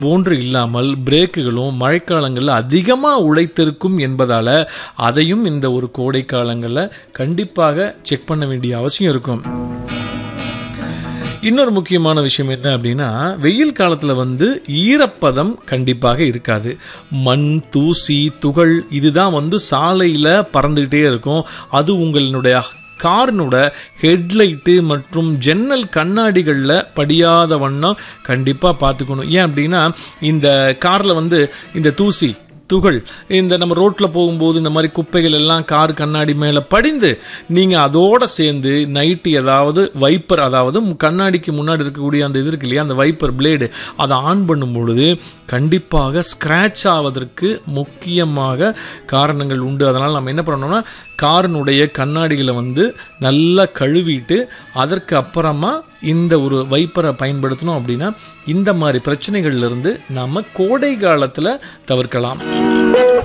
போன்று இல்லாமல் பிரேக்குகளும் மழைக்காலங்களில் அதிகமாக உழைத்திருக்கும் என்பதால் அதையும் இந்த ஒரு கோடை காலங்களில் கண்டிப்பாக செக் பண்ண வேண்டிய அவசியம் இருக்கும் இன்னொரு முக்கியமான விஷயம் என்ன அப்படின்னா வெயில் காலத்தில் வந்து ஈரப்பதம் கண்டிப்பாக இருக்காது மண் தூசி துகள் இதுதான் வந்து சாலையில் பறந்துக்கிட்டே இருக்கும் அது உங்களுடைய காரினோட ஹெட்லைட்டு மற்றும் ஜன்னல் கண்ணாடிகளில் படியாத வண்ணம் கண்டிப்பாக பார்த்துக்கணும் ஏன் அப்படின்னா இந்த காரில் வந்து இந்த தூசி துகள் இந்த நம்ம ரோட்டில் போகும்போது இந்த மாதிரி குப்பைகள் எல்லாம் கார் கண்ணாடி மேலே படிந்து நீங்கள் அதோட சேர்ந்து நைட்டு ஏதாவது வைப்பர் அதாவது கண்ணாடிக்கு முன்னாடி இருக்கக்கூடிய அந்த இது இருக்கு இல்லையா அந்த வைப்பர் பிளேடு அதை ஆன் பண்ணும் பொழுது கண்டிப்பாக ஸ்க்ராட்ச் ஆவதற்கு முக்கியமாக காரணங்கள் உண்டு அதனால் நம்ம என்ன பண்ணணும்னா காரினுடைய கண்ணாடிகளை வந்து நல்லா கழுவிட்டு அதற்கு அப்புறமா இந்த ஒரு வைப்பரை பயன்படுத்தணும் அப்படின்னா இந்த மாதிரி பிரச்சனைகள்லேருந்து நம்ம கோடை காலத்தில் தவிர்க்கலாம்